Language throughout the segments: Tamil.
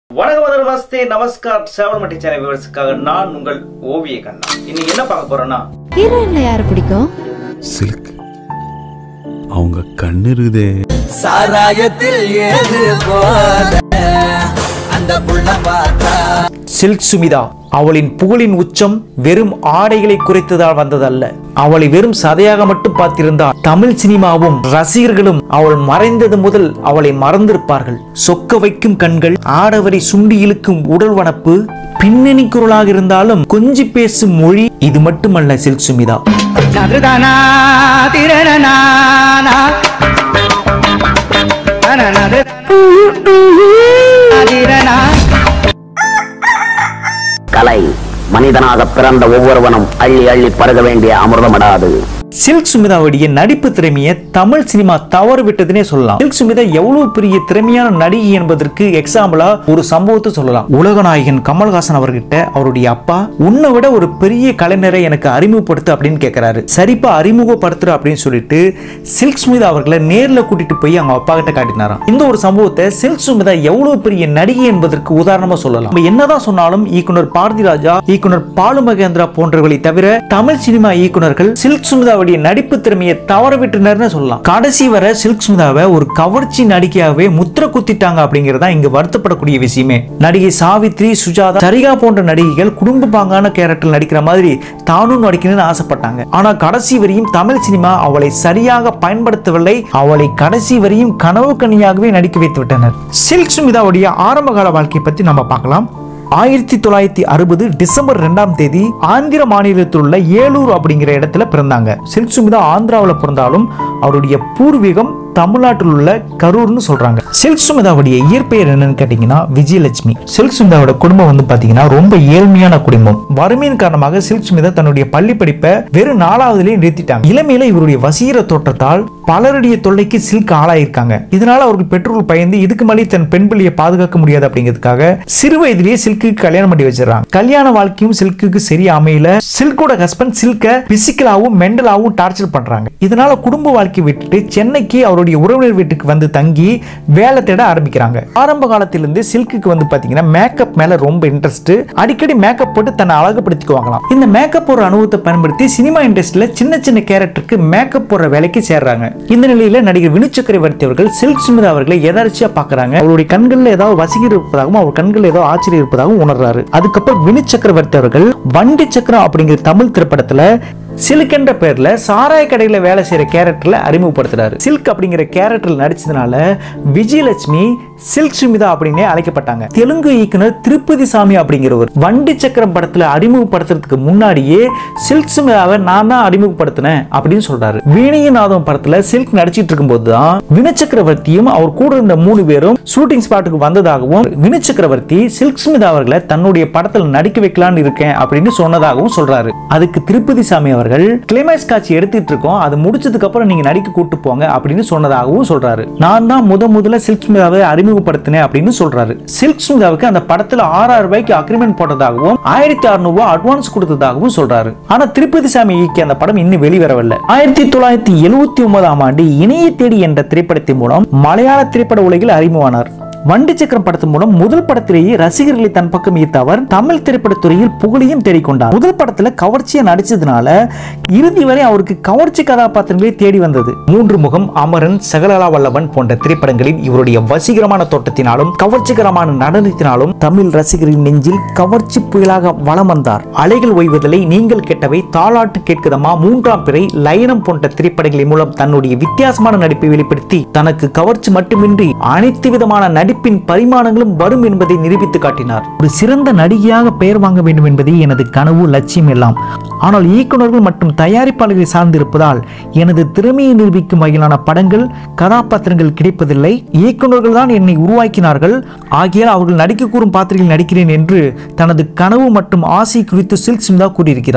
வணக்கம் முதல் வஸ்தே நமஸ்கார் சேவல்மட்டி சேனல் விவரத்துக்காக நான் உங்கள் ஓவிய கண்ணா இன்னைக்கு என்ன பார்க்க போறோம்னா ஹீரோயின்ல யாரை பிடிக்கும் சில்க் அவங்க கண்ணு இருக்குதே சாராயத்தில் ஏது போத அந்த புள்ள பார்த்தா சில்க் சுமிதா அவளின் புகழின் உச்சம் வெறும் ஆடைகளை குறைத்ததால் வந்ததல்ல அவளை வெறும் சதையாக மட்டும் பார்த்திருந்தால் தமிழ் சினிமாவும் ரசிகர்களும் அவள் மறைந்தது முதல் அவளை மறந்திருப்பார்கள் சொக்க வைக்கும் கண்கள் ஆடவரை சுண்டி இழுக்கும் உடல் வனப்பு பின்னணி குரலாக இருந்தாலும் கொஞ்சி பேசும் மொழி இது மட்டுமல்ல சில்க் சுமிதா கலை மனிதனாக பிறந்த ஒவ்வொருவனும் அள்ளி அள்ளி பருக வேண்டிய அமிர்தமடாது சில்க் சுமிதாவுடைய நடிப்பு திறமையை தமிழ் சினிமா தவறு விட்டதுனே சொல்லலாம் சில்க் சுமிதா எவ்வளவு பெரிய திறமையான நடிகை என்பதற்கு எக்ஸாம்பிளா ஒரு சம்பவத்தை சொல்லலாம் உலக நாயகன் கமல்ஹாசன் அவர்கிட்ட அவருடைய அப்பா உன்னை விட ஒரு பெரிய கலைஞரை எனக்கு அறிமுகப்படுத்து அப்படின்னு கேட்கிறாரு சரிப்பா அறிமுகப்படுத்துற அப்படின்னு சொல்லிட்டு சில்க் சுமிதா அவர்களை நேர்ல கூட்டிட்டு போய் அவங்க அப்பா கிட்ட காட்டினாராம் இந்த ஒரு சம்பவத்தை சில்க் சுமிதா எவ்வளவு பெரிய நடிகை என்பதற்கு உதாரணமா சொல்லலாம் நம்ம என்னதான் சொன்னாலும் இயக்குனர் பாரதி ராஜா இயக்குனர் பாலு மகேந்திரா போன்றவர்களை தவிர தமிழ் சினிமா இயக்குனர்கள் சில்க் சுமிதாவுடைய நடிப்பு திறமையை தவற விட்டனர்னு சொல்லலாம் கடைசி வரை சில்க் சுமிதாவை ஒரு கவர்ச்சி நடிகையாகவே முத்திர குத்திட்டாங்க அப்படிங்கறதா இங்க வருத்தப்படக்கூடிய விஷயமே நடிகை சாவித்ரி சுஜாதா சரிகா போன்ற நடிகைகள் குடும்ப பாங்கான கேரக்டர் நடிக்கிற மாதிரி தானும் நடிக்கணும்னு ஆசைப்பட்டாங்க ஆனா கடைசி வரையும் தமிழ் சினிமா அவளை சரியாக பயன்படுத்தவில்லை அவளை கடைசி வரையும் கனவு கனியாகவே நடிக்க வைத்து விட்டனர் சில்க் சுமிதாவுடைய ஆரம்ப கால வாழ்க்கையை பத்தி நம்ம பார்க்கலாம் ஆயிரத்தி தொள்ளாயிரத்தி அறுபது டிசம்பர் ரெண்டாம் தேதி ஆந்திர மாநிலத்தில் உள்ள ஏலூர் அப்படிங்கிற இடத்துல பிறந்தாங்க சில்க் சுமிதா ஆந்திராவில் பிறந்தாலும் அவருடைய பூர்வீகம் தமிழ்நாட்டில் உள்ள கரூர்னு சொல்றாங்க சில்க் சுமிதாவுடைய இயற்பெயர் என்னன்னு கேட்டீங்கன்னா விஜயலட்சுமி சில்க் சுமிதாவோட குடும்பம் வந்து பாத்தீங்கன்னா ரொம்ப ஏழ்மையான குடும்பம் வறுமையின் காரணமாக சில்க் சுமிதா தன்னுடைய பள்ளி படிப்பை வெறும் நாலாவதுலயே நிறுத்திட்டாங்க இளமையில இவருடைய வசீர தோற்றத்தால் பலருடைய தொல்லைக்கு சில்க் ஆளாயிருக்காங்க இதனால அவர்கள் பெற்றோர்கள் பயந்து இதுக்கு மேலே தன் பெண் பிள்ளையை பாதுகாக்க முடியாது அப்படிங்கிறதுக்காக சிறு வயதிலேயே சில்க்குக்கு கல்யாணம் பண்ணி வச்சிடறாங்க கல்யாண வாழ்க்கையும் சில்க்குக்கு சரியா அமையல சில்கோட ஹஸ்பண்ட் சில்க பிசிக்கலாவும் மென்டலாவும் டார்ச்சர் பண்றாங்க இதனால குடும்ப வாழ்க்கை விட்டுட்டு சென்னைக்கு அவருடைய உறவினர் வீட்டுக்கு வந்து தங்கி வேலை தேட ஆரம்பிக்கிறாங்க ஆரம்ப காலத்திலிருந்து சில்க்குக்கு வந்து பாத்தீங்கன்னா மேக்கப் மேல ரொம்ப இன்ட்ரெஸ்ட் அடிக்கடி மேக்கப் போட்டு தன்னை அழகுபடுத்திக்குவாங்களாம் இந்த மேக்கப் போடுற அனுபவத்தை பயன்படுத்தி சினிமா இண்டஸ்ட்ரியில சின்ன சின்ன கேரக்டருக்கு மேக்கப் போடுற வேலைக்கு சேர்றாங்க இந்த நிலையில நடிகர் வினு சக்கரவர்த்தி அவர்கள் சில்க் சுமிதா அவர்களை எதார்ச்சியா பாக்குறாங்க அவருடைய கண்கள்ல ஏதாவது வசீகரம் இருப்பதாகவும் அவர் கண்கள் ஏதோ ஆச்சரியம் இருப்பதாகவும் உணர்றாரு அதுக்கப்புறம் வினு சக்கரவர்த்தி அவர்கள் வண்டி சக்கரம் அப்படிங்கிற தமிழ் திரைப்படத்துல சில்க் என்ற பேர்ல சாராய கடையில வேலை செய்யற கேரக்டர்ல அறிமுகப்படுத்துறாரு சில்க் அப்படிங்கிற கேரக்டர்ல நடிச்சதுனால விஜயலட்சுமி சில்க் சுமிதா அப்படின்னே அழைக்கப்பட்டாங்க தெலுங்கு இயக்குனர் திருப்பதி சாமி அப்படிங்கிறவர் வண்டி சக்கரம் படத்துல அறிமுகப்படுத்துறதுக்கு முன்னாடியே சில்க் சுமிதாவை நான் தான் அறிமுகப்படுத்தினேன் அப்படின்னு சொல்றாரு வீணையநாதம் படத்துல சில்க் நடிச்சிட்டு இருக்கும்போது தான் வினு சக்கரவர்த்தியும் அவர் கூட இருந்த மூணு பேரும் ஷூட்டிங் ஸ்பாட்டுக்கு வந்ததாகவும் வினு சக்கரவர்த்தி சில்க் சுமிதா அவர்களை தன்னுடைய படத்துல நடிக்க வைக்கலாம்னு இருக்கேன் அப்படின்னு சொன்னதாகவும் சொல்றாரு அதுக்கு திருப்பதி சாமி அவர்கள் கிளைமேக்ஸ் காட்சி எடுத்துட்டு இருக்கோம் அது முடிச்சதுக்கு அப்புறம் நீங்க நடிக்க கூட்டு போங்க அப்படின்னு சொன்னதாகவும் சொல்றாரு நான் தான் முத முதல்ல சில்க் ஸ்மிதாவை அறிமுகப்படுத்தினேன் அப்படின்னு சொல்றாரு சில்க் ஸ்மிதாவுக்கு அந்த படத்துல ஆறாயிரம் ரூபாய்க்கு அக்ரிமெண்ட் போட்டதாகவும் ஆயிரத்தி அறுநூறு ரூபாய் அட்வான்ஸ் கொடுத்ததாகவும் சொல்றாரு ஆனா திருப்பதி சாமி இயக்கிய அந்த படம் இன்னும் வெளிவரவில்லை ஆயிரத்தி தொள்ளாயிரத்தி எழுபத்தி ஒன்பதாம் ஆண்டு இணைய தேடி என்ற திரைப்படத்தின் மூலம் மலையாள திரைப்பட உலகில் அறிமுகமானார் வண்டி சக்கரம் படத்தின் மூலம் முதல் படத்திலேயே ரசிகர்களை தன் பக்கம் ஈர்த்த அவர் தமிழ் திரைப்படத் துறையில் புகழையும் தேடிக்கொண்டார் முதல் படத்துல கவர்ச்சியா நடிச்சதுனால இறுதி வரை அவருக்கு கவர்ச்சி கதாபாத்திரங்களே தேடி வந்தது மூன்று முகம் அமரன் சகலலா வல்லவன் போன்ற திரைப்படங்களில் இவருடைய வசீகரமான தோட்டத்தினாலும் கவர்ச்சிகரமான நடனத்தினாலும் தமிழ் ரசிகரின் நெஞ்சில் கவர்ச்சி புயலாக வலம் வந்தார் அலைகள் ஓய்வதில்லை நீங்கள் கெட்டவை தாளாட்டு கேட்குதமா மூன்றாம் பிறை லயனம் போன்ற திரைப்படங்களின் மூலம் தன்னுடைய வித்தியாசமான நடிப்பை வெளிப்படுத்தி தனக்கு கவர்ச்சி மட்டுமின்றி அனைத்து விதமான நடிப்பின் பரிமாணங்களும் வரும் என்பதை நிரூபித்து காட்டினார் ஒரு சிறந்த நடிகையாக பெயர் வாங்க வேண்டும் என்பதே எனது கனவு லட்சியம் எல்லாம் ஆனால் இயக்குனர்கள் மற்றும் தயாரிப்பாளர்களை சார்ந்திருப்பதால் எனது திறமையை நிரூபிக்கும் வகையிலான படங்கள் கதாபாத்திரங்கள் கிடைப்பதில்லை இயக்குனர்கள் தான் என்னை உருவாக்கினார்கள் ஆகியால் அவர்கள் நடிக்க கூறும் பாத்திரங்களில் நடிக்கிறேன் என்று தனது கனவு மற்றும் ஆசை குறித்து சில்க் சிம்தா கூறியிருக்கிறார்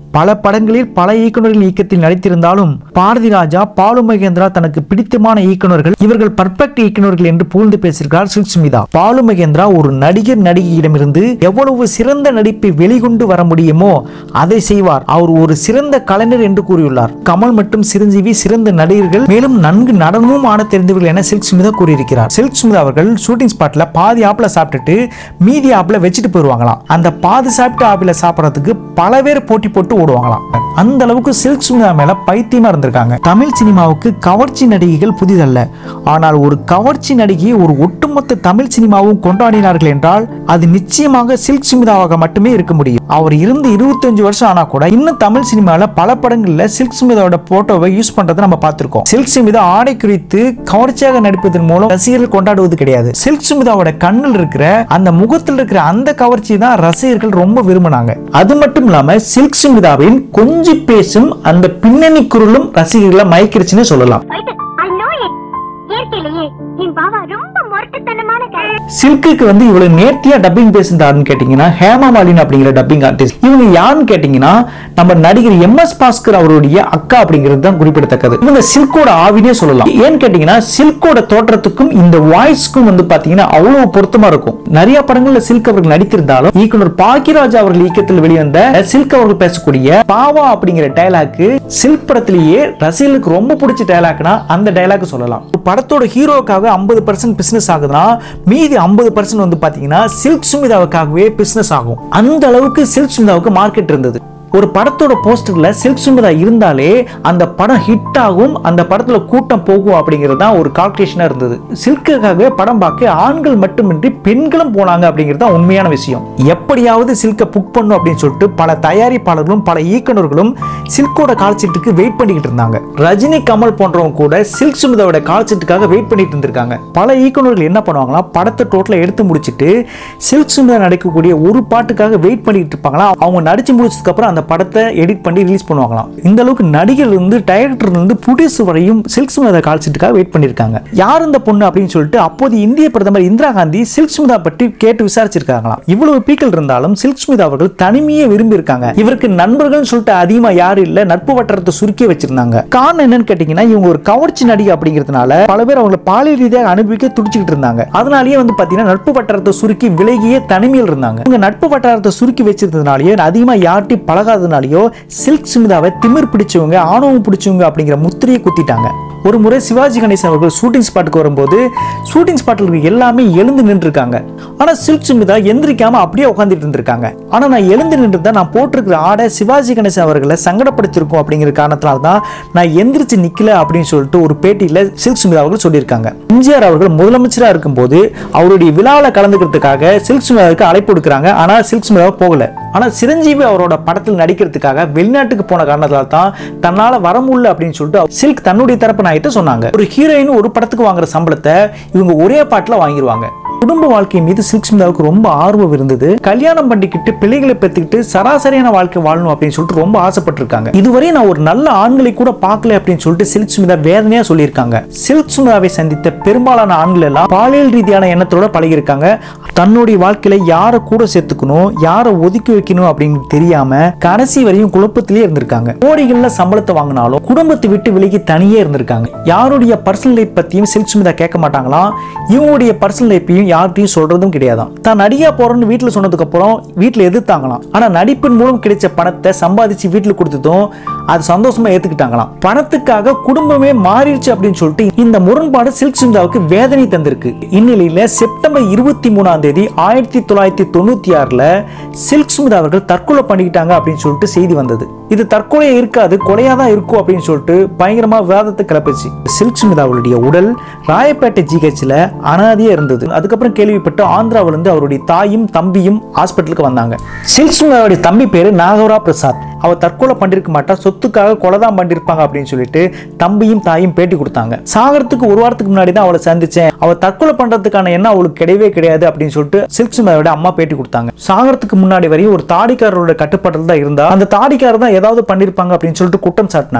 பல படங்களில் பல இயக்குநர்கள் இயக்கத்தில் நடித்திருந்தாலும் பாரதி ராஜா பாலு மகேந்திரா தனக்கு பிடித்தமான இயக்குநர்கள் இவர்கள் பர்ஃபெக்ட் இயக்குநர்கள் என்று புகழ்ந்து பேசியிருக்கிறார் சில்க் சுமிதா பாலு மகேந்திரா ஒரு நடிகர் நடிகையிடமிருந்து எவ்வளவு சிறந்த நடிப்பை வெளிக்கொண்டு வர முடியுமோ அதை செய்வார் அவர் ஒரு சிறந்த கலைஞர் என்று கூறியுள்ளார் கமல் மற்றும் சிரஞ்சீவி சிறந்த நடிகர்கள் மேலும் நன்கு நடனமும் ஆட தெரிந்தவர்கள் என சில்க் சுமிதா கூறியிருக்கிறார் சில்க் சுமிதா அவர்கள் ஷூட்டிங் ஸ்பாட்ல பாதி ஆப்பிள சாப்பிட்டுட்டு மீதி ஆப்பிள வச்சுட்டு போயிருவாங்களாம் அந்த பாதி சாப்பிட்டு ஆப்பிள சாப்பிடறதுக்கு பல பேர் போட்டி போட்டு ஓடுவாங்களாம் அந்த அளவுக்கு சில்க் சுமிதா மேல பைத்தியமா இருந்திருக்காங்க தமிழ் சினிமாவுக்கு கவர்ச்சி நடிகைகள் புதிதல்ல ஆனால் ஒரு கவர்ச்சி நடிகையை ஒரு ஒட்டுமொத்த தமிழ் சினிமாவும் கொண்டாடினார்கள் என்றால் அது நிச்சயமாக சில்க் சுமிதாவாக மட்டுமே இருக்க முடியும் அவர் இருந்து 25 வருஷம் ஆனா கூட இன்னும் தமிழ் சினிமால பல படங்கள்ல சில்க் சுமிதாவோட போட்டோவை யூஸ் பண்றதை நம்ம பார்த்திருக்கோம் சில்க் சுமிதா ஆடை குறித்து கவர்ச்சியாக நடிப்பதன் மூலம் ரசிகர்கள் கொண்டாடுவது கிடையாது சில்க் சுமிதாவோட கண்ணில் இருக்கிற அந்த முகத்தில் இருக்கிற அந்த கவர்ச்சி தான் ரசிகர்கள் ரொம்ப விரும்பினாங்க அது மட்டும் இல்லாம சில்க் சுமிதாவின் கொஞ்சி பேசும் அந்த பின்னணி குரலும் ரசிகர்களை மயக்கிருச்சுன்னு சொல்லலாம் ஐ நோ இட் இயற்கையிலேயே என் பாவா ரொம்ப முரட்டுத்தனமான கேரக்டர் சில்க்குக்கு வந்து இவ்வளவு நேர்த்தியா டப்பிங் பேசுறாருன்னு கேட்டீங்கன்னா ஹேமா மாலினி அப்படிங்கிற டப்பிங் ஆர்டிஸ்ட் இவங்க யாருன்னு கேட்டீங்கன்னா நம்ம நடிகர் எம் எஸ் பாஸ்கர் அவருடைய அக்கா அப்படிங்கிறது தான் குறிப்பிடத்தக்கது இவங்க சில்கோட ஆவினே சொல்லலாம் ஏன்னு கேட்டீங்கன்னா சில்கோட தோற்றத்துக்கும் இந்த வாய்ஸ்க்கும் வந்து பாத்தீங்கன்னா அவ்வளவு பொருத்தமா இருக்கும் நிறைய படங்கள்ல சில்க் அவர்கள் நடித்திருந்தாலும் இயக்குனர் பாக்கியராஜ் அவர்கள் இயக்கத்தில் வெளிவந்த சில்க் அவர்கள் பேசக்கூடிய பாவா அப்படிங்கிற டைலாக்கு சில்க் படத்திலேயே ரசிகர்களுக்கு ரொம்ப பிடிச்ச டைலாக்னா அந்த டைலாக் சொல்லலாம் ஒரு படத்தோட ஹீரோக்காக ஐம்பது பர்சன்ட் பிசினஸ் ஆகுதுன்னா மீதி ஐம்பது பர்சன்ட் வந்து பாத்தீங்கன்னா சில்க் சுமிதாவுக்காகவே பிசினஸ் ஆகும் அந்த அளவுக்கு சில்க் சுமிதாவுக்கு மார்க்கெட் இருந்தது ஒரு படத்தோட போஸ்டர்ல சில்க் சுமிதா இருந்தாலே அந்த படம் ஹிட் ஆகும் அந்த படத்துல கூட்டம் போகும் அப்படிங்கிறது தான் ஒரு கால்குலேஷனா இருந்தது சில்க்குக்காகவே படம் பார்க்க ஆண்கள் மட்டுமின்றி பெண்களும் போனாங்க அப்படிங்கிறது தான் உண்மையான விஷயம் எப்படியாவது சில்கை புக் பண்ணும் அப்படின்னு சொல்லிட்டு பல தயாரிப்பாளர்களும் பல இயக்குனர்களும் சில்கோட கால்சீட்டுக்கு வெயிட் பண்ணிக்கிட்டு இருந்தாங்க ரஜினி கமல் போன்றவங்க கூட சில்க் சுமிதாவோட கால்சீட்டுக்காக வெயிட் பண்ணிட்டு இருந்திருக்காங்க பல இயக்குனர்கள் என்ன பண்ணுவாங்களா படத்தை டோட்டலா எடுத்து முடிச்சிட்டு சில்க் சுமிதா நடிக்கக்கூடிய ஒரு பாட்டுக்காக வெயிட் பண்ணிட்டு இருப்பாங்களா அவங்க நடிச்சு முடிச்சதுக்கு அப்புறம் அந்த படத்தை எடிட் பண்ணி ரிலீஸ் பண்ணுவாங்களாம் இந்த அளவுக்கு நடிகர் இருந்து டைரக்டர் இருந்து ப்ரொடியூசர் வரையும் சில்க் சுமிதா கால்சீட்டுக்காக வெயிட் பண்ணிருக்காங்க யார் இந்த பொண்ணு அப்படின்னு சொல்லிட்டு அப்போது இந்திய பிரதமர் இந்திரா காந்தி சில்க் சுமிதா பற்றி கேட்டு விசாரிச்சிருக்காங்களாம் இவ்வளவு பீக்கள் இருந்தாலும் சில்க் சுமிதா அவர்கள் தனிமையே விரும்பி இருக்காங்க இவருக்கு நண்பர்கள் சொல்லிட்டு அதிகமா யாரும் இல்ல நட்பு வட்டாரத்தை சுருக்கி வச்சிருந்தாங்க காரணம் என்னன்னு கேட்டீங்கன்னா இவங்க ஒரு கவர்ச்சி நடிகை அப்படிங்கிறதுனால பல பேர் அவங்களை பாலியல் ரீதியாக அனுபவிக்க துடிச்சுக்கிட்டு இருந்தாங்க அதனாலேயே வந்து பாத்தீங்கன்னா நட்பு வட்டாரத்தை சுருக்கி விலகியே தனிமையில் இருந்தாங்க இவங்க நட்பு வட்டாரத்தை சுருக்கி வச்சிருந்ததுனாலயோ அதிகமா யார்ட்டையும் பழகாததுனாலயோ சில்க் சுமிதாவை திமிர் பிடிச்சவங்க ஆணவம் பிடிச்சவங்க அப்படிங்கிற முத்திரையை குத்திட்டாங்க ஒரு முறை சிவாஜி கணேசன் அவர்கள் ஷூட்டிங் ஸ்பாட்டுக்கு வரும்போது ஷூட்டிங் ஸ்பாட்டில் இருக்க எல்லாமே எழுந்து நின்று இருக்காங்க ஆனா சில்க் சுமிதா எந்திரிக்காம அப்படியே உட்காந்துட்டு இருந்திருக்காங்க ஆனா நான் எழுந்து நின்று தான் நான் போட்டிருக்கிற ஆடை சிவாஜி கணேசன் அவர்களை சங்கடப்படுத்திருக்கும் அப்படிங்கிற காரணத்தினால தான் நான் எந்திரிச்சு நிக்கல அப்படின்னு சொல்லிட்டு ஒரு பேட்டியில சில்க் சுமிதா அவர்கள் சொல்லியிருக்காங்க எம்ஜிஆர் அவர்கள் முதலமைச்சரா இருக்கும்போது அவருடைய விழாவில் கலந்துக்கிறதுக்காக சில்க் சுமிதாவுக்கு அழைப்பு கொடுக்குறாங்க ஆனா சில்க் சுமிதாவை போகல ஆனா சிரஞ்சீவி அவரோட படத்தில் நடிக்கிறதுக்காக வெளிநாட்டுக்கு போன காரணத்தால தான் தன்னால வர முடியல அப்படின்னு சொல்லிட்டு சில்க் தன்னுடைய தரப்பு நாயிட்டு சொன்னாங்க ஒரு ஹீரோயின் ஒரு படத்துக்கு வாங்குற சம்பளத்தை இவங்க ஒரே பாட்டுல வாங்கிடுவாங்க குடும்ப வாழ்க்கை மீது சில்க் ஸ்மிதாவுக்கு ரொம்ப ஆர்வம் இருந்தது கல்யாணம் பண்ணிக்கிட்டு பிள்ளைகளை பெற்றுக்கிட்டு சராசரியான வாழ்க்கை வாழணும் அப்படின்னு சொல்லிட்டு ரொம்ப ஆசைப்பட்டிருக்காங்க இதுவரை நான் ஒரு நல்ல ஆண்களை கூட பார்க்கல அப்படின்னு சொல்லிட்டு சில்க் ஸ்மிதா வேதனையா சொல்லியிருக்காங்க சில்க் ஸ்மிதாவை சந்தித்த பெரும்பாலான ஆண்கள் எல்லாம் பாலியல் ரீதியான எண்ணத்தோட பழகியிருக்காங்க தன்னுடைய வாழ்க்கையில யாரை கூட சேர்த்துக்கணும் யாரை ஒதுக்கி வைக்கணும் அப்படின்னு தெரியாம கடைசி வரையும் குழப்பத்திலே இருந்திருக்காங்க கோடிகள்ல சம்பளத்தை வாங்கினாலும் குடும்பத்தை விட்டு விலகி தனியே இருந்திருக்காங்க யாருடைய பர்சனல் லைஃப் பத்தியும் சில்க் ஸ்மிதா கேட்க மாட்டாங்களாம் இவங்களுடைய பர்சனல் லைஃப்பையும் யார்கிட்டயும் சொல்றதும் கிடையாதாம் தான் நடிகா போறேன்னு வீட்டுல சொன்னதுக்கு அப்புறம் வீட்டுல எதிர்த்தாங்களாம் ஆனா நடிப்பின் மூலம் கிடைச்ச பணத்தை சம்பாதிச்சு வீட்டுல கொடுத்ததும் அது சந்தோஷமா ஏத்துக்கிட்டாங்களாம் பணத்துக்காக குடும்பமே மாறிடுச்சு அப்படின்னு சொல்லிட்டு இந்த முரண்பாடு சில்க் சுமிதாவுக்கு வேதனை தந்திருக்கு இந்நிலையில செப்டம்பர் இருபத்தி மூணாம் தேதி ஆயிரத்தி தொள்ளாயிரத்தி தொண்ணூத்தி ஆறுல சில்க் சுமிதா அவர்கள் தற்கொலை பண்ணிக்கிட்டாங்க அப்படின்னு சொல்லிட்டு செய்தி வந்தது இது தற்கொலையா இருக்காது கொலையா தான் இருக்கும் அப்படின்னு சொல்லிட்டு பயங்கரமா விவாதத்தை கிளப்பிச்சு சில்க் சுமிதாவுடைய உடல் ராயப்பேட்டை ஜிஹெச்ல அனாதியா இருந்தது அதுக்கப்புறம் கேள்விப்பட்டு ஆந்திராவில இருந்து அவருடைய தாயும் தம்பியும் ஹாஸ்பிட்டலுக்கு வந்தாங்க சில்க் சுமிதாவுடைய தம்பி பேரு நாகவரா பிரசாத் அவர் தற்கொலை பண்ணிருக்க மாட்டா சொத்துக்காக கொலை தான் பண்ணிருப்பாங்க அப்படின்னு சொல்லிட்டு தம்பியும் தாயும் பேட்டி கொடுத்தாங்க சாகரத்துக்கு ஒரு வாரத்துக்கு முன்னாடி தான் அவளை சந்திச்சேன் அவ தற்கொலை பண்றதுக்கான எண்ணம் அவளுக்கு கிடையவே கிடையாது அப்படின்னு சொல்லிட்டு சில்க் சுமிதாவோட அம்மா பேட்டி கொடுத்தாங்க சாகரத்துக்கு முன்னாடி வரையும் ஒரு தாடிக்காரரோட கட்டுப்பாட்டில் தான் இருந்தா அந்த தாடிக்காரர் தான் ஏதாவது பண்ணிருப்பாங்க அப்படின்னு சொல்லிட்டு குற்றம் சாட்டினாங்க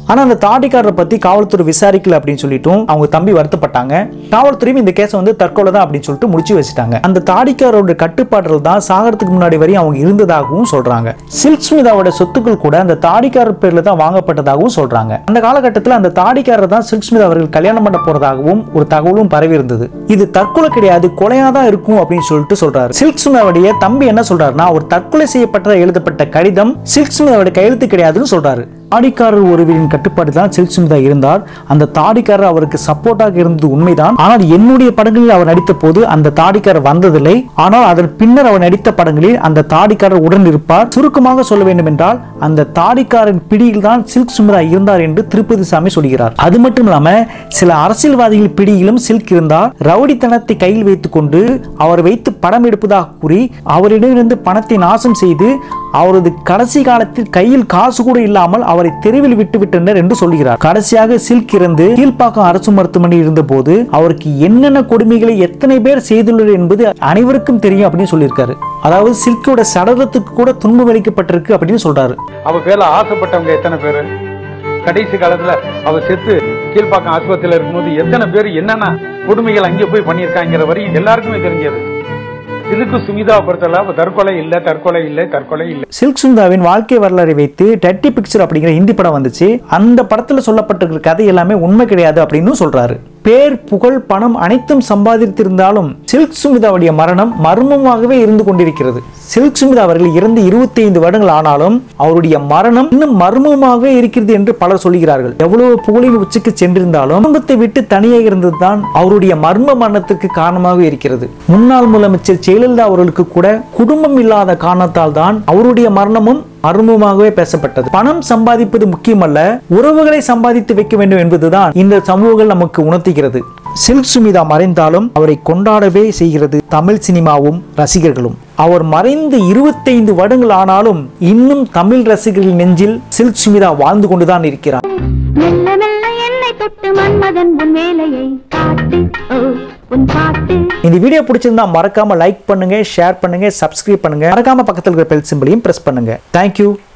ஆனா அந்த தாடிக்காரரை பத்தி காவல்துறை விசாரிக்கல அப்படின்னு சொல்லிட்டும் அவங்க தம்பி வருத்தப்பட்டாங்க காவல்துறையும் இந்த கேஸை வந்து தற்கொலை தான் அப்படின்னு சொல்லிட்டு முடிச்சு வச்சுட்டாங்க அந்த தாடிக்காரோட கட்டுப்பாடுகள் தான் சாகறதுக்கு முன்னாடி வரையும் அவங்க இருந்ததாகவும் சொல்றாங்க சில்க் ஸ்மிதாவோட சொத்துக்கள் கூட அந்த தாடிக்காரர் பேர்ல தான் வாங்கப்பட்டதாகவும் சொல்றாங்க அந்த காலகட்டத்தில் அந்த தாடிக்காரர் தான் சில்க் ஸ்மிதா அவர்கள் கல்யாணம் பண்ண போறதாகவும் ஒரு தகவலும் பரவி இருந்தது இது தற்கொலை கிடையாது கொலையா தான் இருக்கும் அப்படின்னு சொல்லிட்டு சொல்றாரு சில்க் ஸ்மிதாவுடைய தம்பி என்ன சொல்றாருன்னா அவர் தற்கொலை செய்யப்பட்டதா எழுதப்பட்ட கடிதம் சில்க் ஸ்மிதாவுடைய கையெழுத்து கிடையாதுன்னு சொல்றாரு தாடிக்காரர் ஒருவரின் கட்டுப்பாடு தான் சில்க் ஸ்மிதா இருந்தார் அந்த தாடிக்காரர் அவருக்கு சப்போர்ட்டாக இருந்தது உண்மைதான் ஆனால் என்னுடைய படங்களில் அவர் நடித்த போது அந்த தாடிக்காரர் வந்ததில்லை ஆனால் அதன் பின்னர் அவர் நடித்த படங்களில் அந்த தாடிக்காரர் உடன் இருப்பார் சுருக்கமாக சொல்ல வேண்டும் என்றால் அந்த தாடிக்காரன் பிடியில் தான் சில்க் சுமிதா இருந்தார் என்று திருப்பதி சாமி சொல்கிறார் அது மட்டும் இல்லாம சில அரசியல்வாதிகள் பிடியிலும் சில்க் இருந்தார் ரவுடித்தனத்தை கையில் வைத்துக் கொண்டு அவர் வைத்து படம் எடுப்பதாக கூறி அவரிடமிருந்து பணத்தை நாசம் செய்து அவரது கடைசி காலத்தில் கையில் காசு கூட இல்லாமல் அவரை தெருவில் விட்டு விட்டனர் என்று சொல்கிறார் கடைசியாக சில்க் இருந்து கீழ்ப்பாக்கம் அரசு மருத்துவமனையில் இருந்த போது அவருக்கு என்னென்ன கொடுமைகளை எத்தனை பேர் செய்துள்ளனர் என்பது அனைவருக்கும் தெரியும் அப்படின்னு சொல்லியிருக்காரு அதாவது சில்கோட சடலத்துக்கு கூட துன்பம் அளிக்கப்பட்டிருக்கு அப்படின்னு சொல்றாரு அவ பேர்ல ஆசைப்பட்டவங்க எத்தனை பேரு கடைசி காலத்துல அவ செத்து கீழ்ப்பாக்கம் ஆஸ்பத்திரியில இருக்கும்போது எத்தனை பேர் என்னென்ன கொடுமைகள் அங்கே போய் பண்ணியிருக்காங்கிற வரையும் எல்லாருக்குமே தெரிஞ்சது இதுக்கு சுமிதா பொறுத்தல அவ தற்கொலை இல்ல தற்கொலை இல்லை தற்கொலை இல்லை சில்க் சுந்தாவின் வாழ்க்கை வரலாறை வைத்து டட்டி பிக்சர் அப்படிங்கிற ஹிந்தி படம் வந்துச்சு அந்த படத்துல சொல்லப்பட்டிருக்கிற கதை எல்லாமே உண்மை கிடையாது அப்படின்னு சொல்றாரு பேர் புகழ் பணம் அனைத்தும் சம்பாதித்திருந்தாலும் சில்க் சுமிதாவுடைய மரணம் மர்மமாகவே இருந்து கொண்டிருக்கிறது சில்க் சுமிதா அவர்கள் இறந்து 25 வருடங்கள் ஆனாலும் அவருடைய மரணம் இன்னும் மர்மமாகவே இருக்கிறது என்று பலர் சொல்கிறார்கள் எவ்வளவு புகழின் உச்சிக்கு சென்றிருந்தாலும் குடும்பத்தை விட்டு தனியாக இருந்ததுதான் அவருடைய மர்ம மரணத்திற்கு காரணமாக இருக்கிறது முன்னாள் முதலமைச்சர் ஜெயலலிதா அவர்களுக்கு கூட குடும்பம் இல்லாத காரணத்தால் தான் அவருடைய மரணமும் மர்மமாகவே பேசப்பட்டது பணம் சம்பாதிப்பது முக்கியமல்ல உறவுகளை சம்பாதித்து வைக்க வேண்டும் என்பதுதான் இந்த சமூகங்கள் நமக்கு உணர்த்துகிறது சில்க் சுமிதா மறைந்தாலும் அவரை கொண்டாடவே செய்கிறது தமிழ் சினிமாவும் ரசிகர்களும் அவர் மறைந்து 25 வருடங்கள் ஆனாலும் இன்னும் தமிழ் ரசிகர்கள் நெஞ்சில் சில்க் சுமிதா வாழ்ந்து கொண்டுதான் இருக்கிறார் மெல்ல மெல்ல என்னை தொட்டு மன்மதன் உன் வேலையை காட்டு ஓ உன் பாட்டு இந்த வீடியோ பிடிச்சிருந்தா மறக்காம லைக் பண்ணுங்க ஷேர் பண்ணுங்க சப்ஸ்கிரைப் பண்ணுங்க மறக்காம பக்கத்தில் இருக்கிற பெல் சிம்பிளையும் பிரஸ் பண்ணுங்க தேங்க்யூ